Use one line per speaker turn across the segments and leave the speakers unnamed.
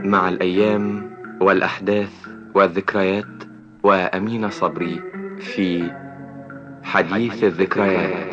مع الأيام والأحداث والذكريات وأمين صبري في حديث الذكريات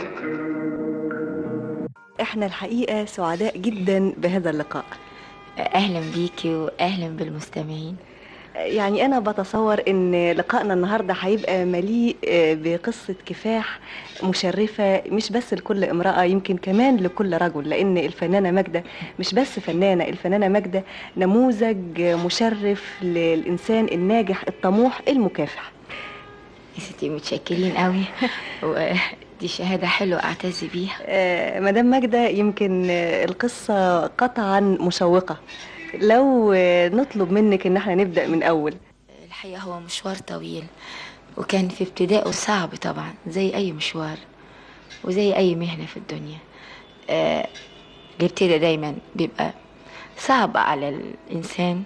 احنا الحقيقة سعداء جدا بهذا اللقاء
اهلا بيكي واهلا بالمستمعين
يعني انا بتصور ان لقائنا النهاردة هيبقى مليء آه، بقصة كفاح مشرفة مش بس لكل امرأة يمكن كمان لكل رجل لان الفنانة ماجدة مش بس فنانة الفنانة ماجدة نموذج مشرف للانسان الناجح الطموح المكافح
يا ستي متشكرين قوي ودي شهادة حلوة اعتز بيها
آه، مدام ماجدة يمكن آه، القصة قطعا مشوقة لو آه، نطلب منك ان احنا نبدأ من اول
الحقيقة هو مشوار طويل وكان في ابتدائه صعب طبعا زي أي مشوار وزي أي مهنة في الدنيا آه، الابتداء دايما بيبقى صعب على الإنسان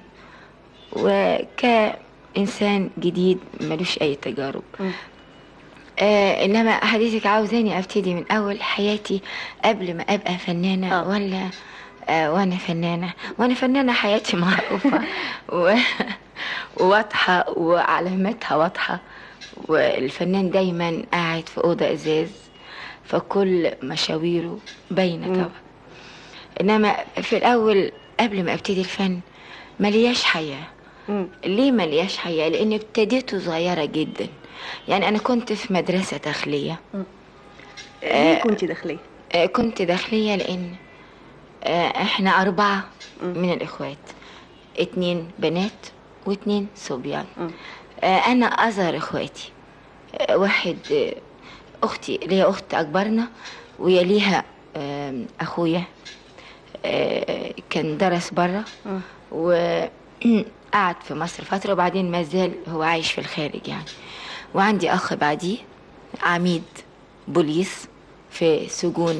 وكإنسان جديد ملوش أي تجارب
م.
آه إنما حديثك عاوزاني أبتدي من أول حياتي قبل ما أبقى فنانة
آه.
ولا آه وأنا فنانة وأنا فنانة حياتي معروفة و... وواضحة وعلاماتها واضحة والفنان دايما قاعد في أوضة إزاز فكل مشاويره باينة
مم.
طبعا إنما في الأول قبل ما أبتدي الفن ملياش حياة
مم.
ليه ملياش حياة؟ لأن ابتديته صغيرة جدا يعني أنا كنت في مدرسة داخلية
ليه كنت داخلية
آه، كنت داخلية لأن آه، إحنا أربعة
مم.
من الإخوات اتنين بنات واتنين صبيان
مم.
آه، أنا أصغر إخواتي آه، واحد آه، أختي ليا أخت أكبرنا ويليها آم، أخويا آه، كان درس برا
مم.
وقعد في مصر فترة وبعدين ما زال هو عايش في الخارج يعني وعندي أخ بعديه عميد بوليس في سجون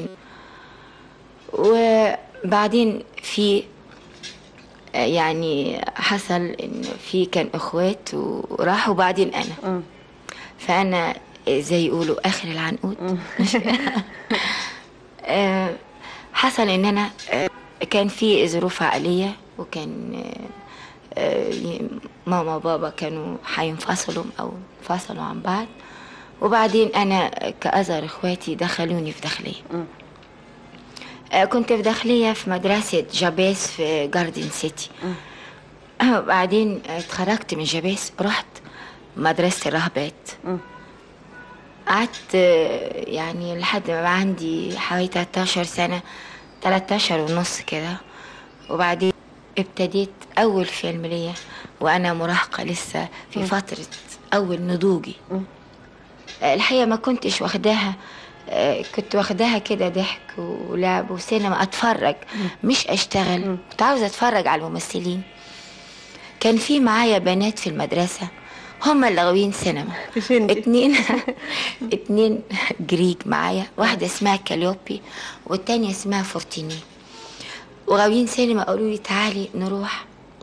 وبعدين في آه، يعني حصل ان في كان اخوات وراحوا بعدين انا
مم.
فانا زي يقولوا اخر العنقود آه، حصل ان انا آه، كان في ظروف عائليه وكان آه، آه، ي- ماما وبابا كانوا هينفصلوا او انفصلوا عن بعض وبعدين انا كأصغر اخواتي دخلوني في داخليه
مم.
آه، كنت في داخليه في مدرسه جابيس في جاردن سيتي آه، وبعدين آه، اتخرجت من جابيس رحت مدرسه الرهبات
مم.
قعدت آه، يعني لحد ما بقى عندي حوالي 13 سنة 13 ونص كده وبعدين ابتديت أول فيلم ليا وأنا مراهقة لسه في فترة أول نضوجي
مم.
آه، الحقيقة ما كنتش واخداها آه، كنت واخداها كده ضحك ولعب وسينما أتفرج مش أشتغل كنت عاوزة أتفرج على الممثلين كان في معايا بنات في المدرسة هم اللي غاويين سينما
تشندي.
اتنين اتنين جريك معايا واحدة اسمها كاليوبي والتانية اسمها فورتيني وغاويين سينما قالوا لي تعالي نروح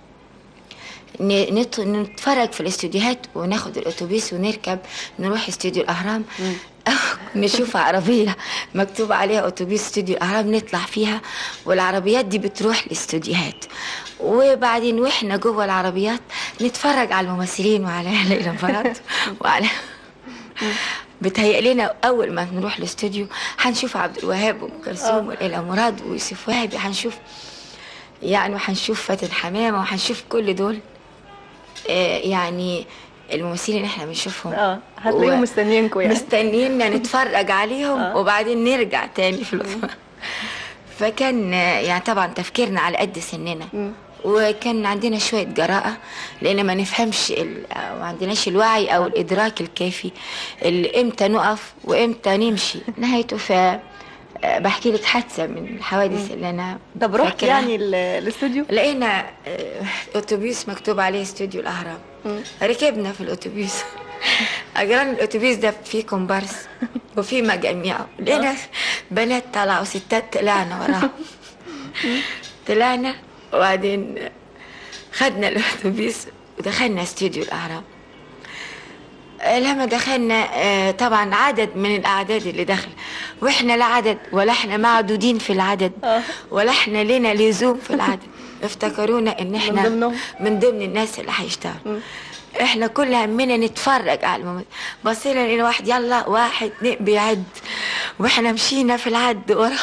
ن- نت- نتفرج في الاستوديوهات وناخد الاتوبيس ونركب نروح استوديو الاهرام نشوف عربيه مكتوب عليها اتوبيس استوديو الاهرام نطلع فيها والعربيات دي بتروح الاستوديوهات وبعدين واحنا جوه العربيات نتفرج على الممثلين وعلى ليلى مراد وعلى بتهيأ لنا اول ما نروح الاستوديو هنشوف عبد الوهاب وام كلثوم وليلى مراد ويوسف وهبي هنشوف يعني وهنشوف فاتن حمامه وهنشوف كل دول آه، يعني الممثلين اللي احنا بنشوفهم
اه هتلاقيهم
و-
مستنيينكوا يعني
مستنيينا نتفرج عليهم
آه.
وبعدين نرجع تاني في الأسبوع فكان آه، يعني طبعا تفكيرنا على قد سننا
مم.
وكان عندنا شوية جراءة لأن ما نفهمش ال- أو ما عندناش الوعي أو الإدراك الكافي اللي إمتى نقف وإمتى نمشي نهايته ف آه، بحكي لك حادثة من الحوادث اللي أنا
طب رحت
فاكراها.
يعني ال- الاستوديو
لقينا آه، اتوبيس مكتوب عليه استوديو الاهرام ركبنا في الاتوبيس اجران الاتوبيس ده فيه كومبارس وفيه مجاميع لقينا بنات طلعوا ستات طلعنا وراهم طلعنا وبعدين خدنا الاتوبيس ودخلنا استوديو الاهرام آه، لما دخلنا آه، طبعا عدد من الاعداد اللي دخل واحنا لا عدد ولا احنا معدودين في العدد
آه.
ولا احنا لنا لزوم في العدد افتكرونا ان احنا
من ضمنهم.
من ضمن الناس اللي هيشتغلوا
مم.
احنا كل همنا نتفرج على الممثل بصينا لقينا واحد يلا واحد اتنين بيعد واحنا مشينا في العد وراه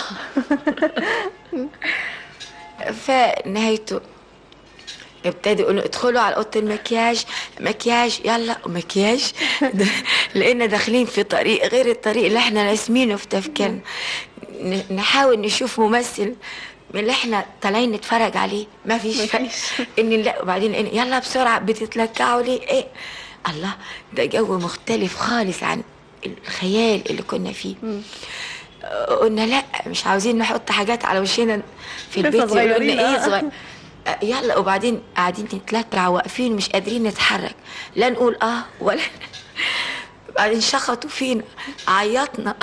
فنهايته ابتدوا يقولوا ادخلوا على اوضه المكياج مكياج يلا مكياج ده- لقينا داخلين في طريق غير الطريق اللي احنا راسمينه في تفكيرنا ن- نحاول نشوف ممثل من اللي احنا طالعين نتفرج عليه ما فيش
مفيش.
ان لا وبعدين إن يلا بسرعه بتتلكعوا ليه ايه الله ده جو مختلف خالص عن الخيال اللي كنا فيه قلنا لا مش عاوزين نحط حاجات على وشنا في
لسه
البيت يقولوا
صغيرين،
لنا ايه
آه.
صغير آه، يلا وبعدين قاعدين نتلكع واقفين مش قادرين نتحرك لا نقول اه ولا بعدين شخطوا فينا عيطنا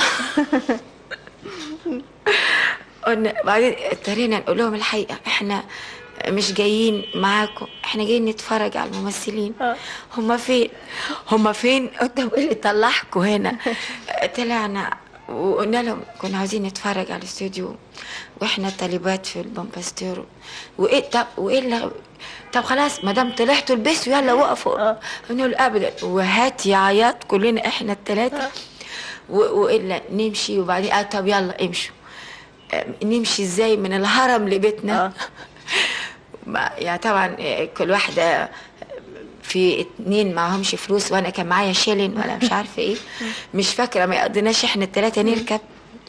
قلنا بعدين اضطرينا نقول لهم الحقيقه احنا مش جايين معاكم احنا جايين نتفرج على الممثلين
آه.
هما فين هما فين قلت ايه اللي طلعكم هنا طلعنا وقلنا لهم كنا عاوزين نتفرج على الاستوديو واحنا طالبات في البومباستيرو وايه طب وايه اللي طب خلاص ما دام طلعتوا البسوا يلا وقفوا
آه.
قلنا له ابدا وهات يا عياط كلنا احنا الثلاثه والا نمشي وبعدين اه طب يلا امشوا آه، نمشي ازاي من الهرم لبيتنا
آه.
ما- يعني طبعا آه، كل واحده في اتنين معهمش فلوس وانا كان معايا شيلين ولا مش عارفه ايه مش فاكره ما يقضيناش احنا الثلاثه نركب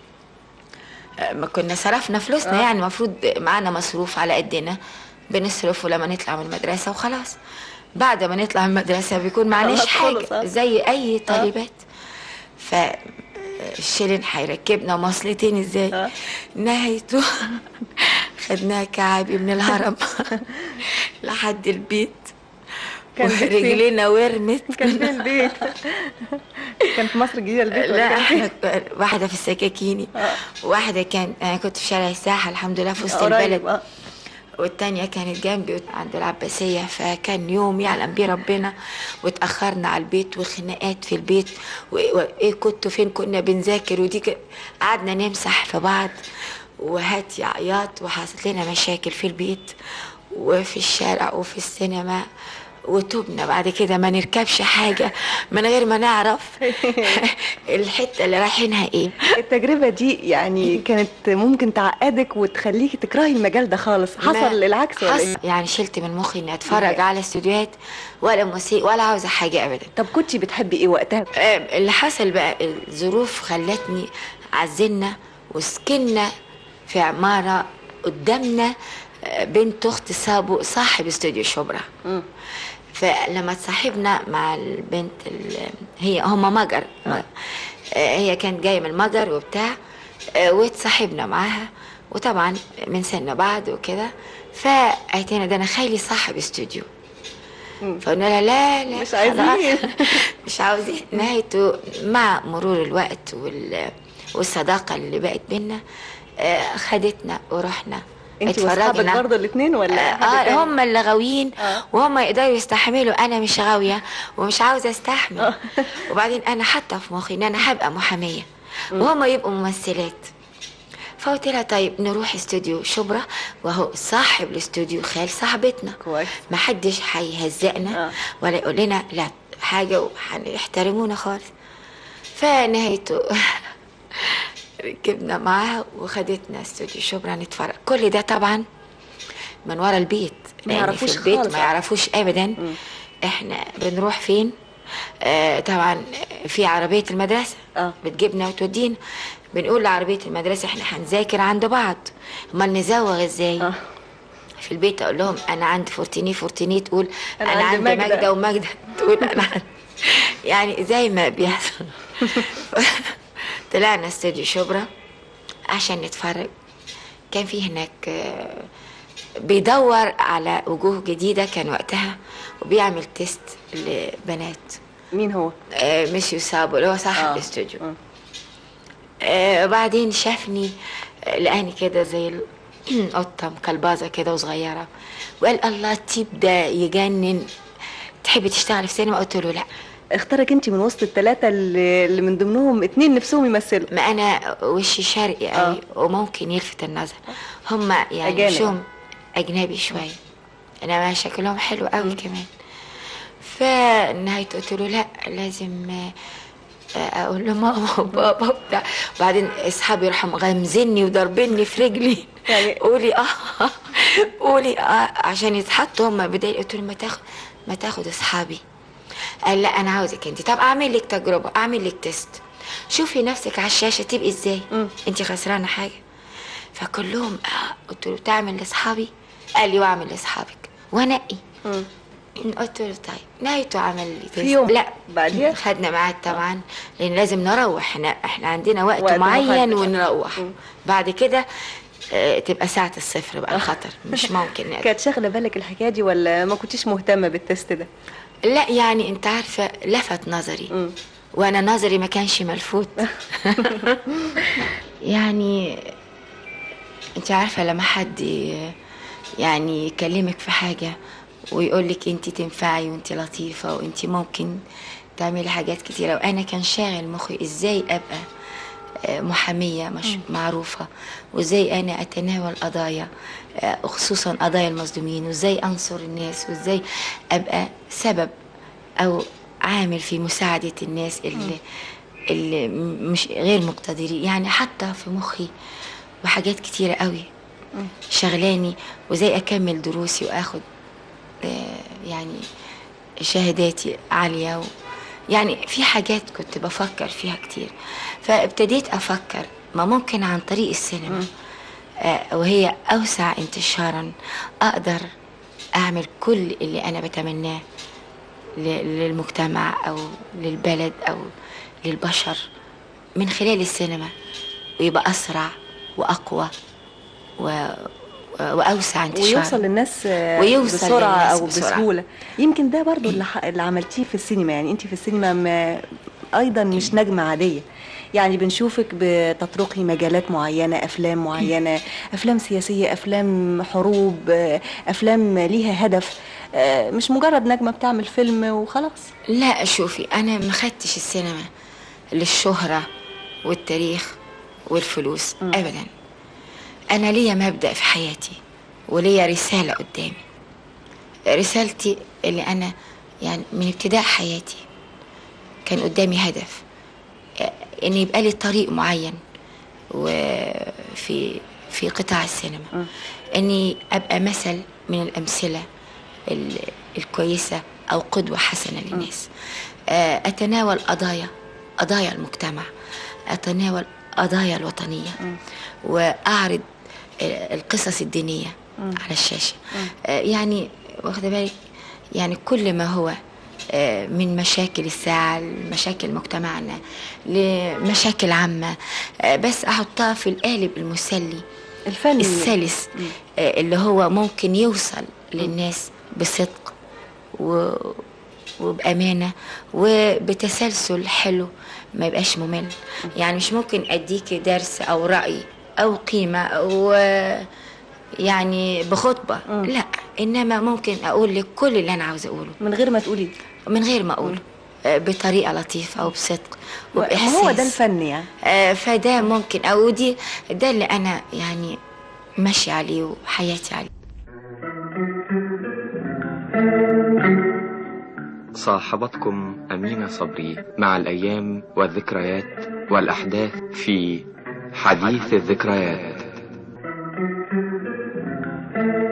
آه، ما كنا صرفنا فلوسنا يعني المفروض معانا مصروف على قدنا بنصرفه لما نطلع من المدرسه وخلاص بعد ما نطلع من المدرسه بيكون معناش
خلاص خلص،
حاجه
آه.
زي اي طالبات ف الشيلين هيركبنا مواصلتين ازاي
آه.
نهايته خدناها كعبي من الهرم لحد البيت
كان بيت فين؟
رجلينا ورمت
كان فين البيت كان في مصر الجديده البيت ولا
لا
كان فين؟
احنا واحده في السكاكيني
آه.
واحده كان انا كنت في شارع الساحه الحمد لله في وسط
قريب،
البلد
آه.
والتانية كانت جنبي عند العباسية فكان يوم يعلم بيه ربنا واتأخرنا على البيت وخناقات في البيت وإيه وإيه كنتوا فين كنا بنذاكر ودي ك- قعدنا نمسح في بعض وهات يا عياط وحصلت لنا مشاكل في البيت وفي الشارع وفي السينما وتوبنا بعد كده ما نركبش حاجة من غير ما نعرف الحتة اللي رايحينها ايه
التجربة دي يعني كانت ممكن تعقدك وتخليكي تكرهي المجال ده خالص حصل العكس ولا
حصل
ايه؟
يعني شلت من مخي اني اتفرج على استوديوهات ولا موسيقى ولا عاوزه حاجه ابدا
طب كنتي بتحبي ايه وقتها؟
آه، اللي حصل بقى الظروف خلتني عزلنا وسكننا في عماره قدامنا آه، بنت اخت سابو صاحب استوديو شبرا
مم.
فلما اتصاحبنا مع البنت ال- هي هم مجر آه، هي كانت جايه من المجر وبتاع آه، واتصاحبنا معاها وطبعا من سن بعض وكده فقالت لنا ده انا خالي صاحب استوديو
مم.
فقلنا لها لا لا
مش عايزين.
خلاص. مش عاوزين نهايته مع مرور الوقت وال والصداقه اللي بقت بينا آه، خدتنا ورحنا
انت واصحابك برضه الاثنين ولا حد
اه
تاني؟
هم اللي غاويين
آه.
وهم يقدروا يستحملوا انا مش غاويه ومش عاوزه استحمل
آه.
وبعدين انا حاطه في مخي ان انا هبقى محاميه وهم يبقوا ممثلات فقلت لها طيب نروح استوديو شبرا وهو صاحب الاستوديو خال صاحبتنا
كويس
ما حدش هيهزقنا
آه.
ولا يقول لنا لا حاجه وهيحترمونا خالص فنهايته ركبنا معاها وخدتنا استوديو شبرا نتفرج كل ده طبعا من ورا البيت
ما
لأن
يعرفوش
في البيت
خالص.
ما يعرفوش ابدا
مم.
احنا بنروح فين آه طبعا في عربيه المدرسه
آه.
بتجيبنا وتودينا بنقول لعربيه المدرسه احنا هنذاكر عند بعض امال نزوغ ازاي
اه
في البيت اقول لهم انا عندي فورتيني فورتيني تقول
أنا
انا,
عندي
عندي
ماجدة.
ماجدة وماجدة تقول انا عندي يعني زي ما بيحصل طلعنا استوديو شبرا عشان نتفرج كان في هناك آه، بيدور على وجوه جديدة كان وقتها وبيعمل تيست لبنات
مين هو؟
آه، ميسيو سابو اللي هو صاحب
آه.
الاستوديو
آه.
آه، وبعدين شافني آه، لقاني كده زي ال- قطة مكلبازة كده وصغيرة وقال الله التيب ده يجنن تحبي تشتغلي في سينما قلت له لا
اختارك انت من وسط الثلاثة اللي, اللي من ضمنهم اتنين نفسهم يمثلوا
ما انا وشي شرقي قوي وممكن يلفت النظر هم يعني
أجانب.
وشهم اجنبي شويه انما شكلهم حلو قوي كمان فنهايته قلت له لا لازم آه، اقول له ماما وبابا وبتاع وبعدين اصحابي راحوا مغمزني وضربني في رجلي
يعني-
قولي اه قولي اه عشان يتحطوا هم بداية قلت له ما تاخد ما تاخد اصحابي قال لا انا عاوزك انت طب اعمل لك تجربه اعمل لك تيست شوفي نفسك على الشاشه تبقي ازاي
مم.
انت خسرانه حاجه فكلهم آه قلت له تعمل لاصحابي قال لي واعمل لاصحابك وانقي
مم.
قلت له طيب نهايته عمل لي تيست.
يوم
لا
بعديها؟
خدنا ميعاد طبعا لان لازم نروح احنا احنا عندنا وقت,
وقت
معين
محدد.
ونروح
مم.
بعد كده آه، تبقى ساعة الصفر بقى خطر مش ممكن نرجع.
كانت شاغله بالك الحكايه دي ولا ما كنتيش مهتمه بالتست ده
لا يعني انت عارفة لفت نظري
مم.
وانا نظري ما كانش ملفوت يعني انت عارفة لما حد ي- يعني يكلمك في حاجة ويقول لك انت تنفعي وانت لطيفة وانت ممكن تعملي حاجات كتيرة وانا كان شاغل مخي ازاي ابقى آه، محامية مش معروفة وازاي انا اتناول قضايا آه، خصوصا قضايا المظلومين وازاي انصر الناس وازاي ابقى سبب او عامل في مساعدة الناس اللي اللي م- مش غير مقتدرين يعني حتى في مخي وحاجات كتيرة قوي شغلاني وازاي اكمل دروسي واخد آه، يعني شهاداتي عالية و يعني في حاجات كنت بفكر فيها كتير فابتديت أفكر ما ممكن عن طريق السينما آه، وهي أوسع انتشارا أقدر أعمل كل اللي أنا بتمناه ل- للمجتمع أو للبلد أو للبشر من خلال السينما ويبقى أسرع وأقوى و... واوسع انتشار
ويوصل للناس آه،
ويوصل
بسرعه
للناس
او
بسرعة.
بسهوله يمكن ده برضو اللي, ح- اللي عملتيه في السينما يعني انت في السينما ما ايضا مش نجمه عاديه يعني بنشوفك بتطرقي مجالات معينه افلام معينه افلام سياسيه افلام حروب آه، افلام ليها هدف آه، مش مجرد نجمه بتعمل فيلم وخلاص
لا شوفي انا ما خدتش السينما للشهرة والتاريخ والفلوس
مم.
ابدا انا ليا مبدأ في حياتي وليا رسالة قدامي رسالتي اللي انا يعني من ابتداء حياتي كان قدامي هدف آه، ان يبقى لي طريق معين وفي في قطاع السينما
مم.
اني ابقى مثل من الامثله ال- الكويسه او قدوه حسنه للناس آه، اتناول قضايا قضايا المجتمع اتناول قضايا الوطنيه واعرض آه، القصص الدينيه على الشاشه آه، يعني واخده بالك يعني كل ما هو آه، من مشاكل الساعة لمشاكل مجتمعنا لمشاكل عامة آه، بس أحطها في القالب المسلي
الفن
السلس آه، اللي هو ممكن يوصل للناس بصدق و... وبأمانة وبتسلسل حلو ما يبقاش ممل يعني مش ممكن أديكي درس أو رأي أو قيمة أو آه، يعني بخطبة
مم.
لا إنما ممكن أقول لك كل اللي أنا عاوزة أقوله
من غير ما تقولي
من غير ما أقوله آه، بطريقة لطيفة وبصدق
ما
وبإحساس
هو ده الفن يعني
آه، فده ممكن او دي ده اللي انا يعني ماشي عليه وحياتي عليه
صاحبتكم أمينة صبري مع الأيام والذكريات والأحداث في حديث الذكريات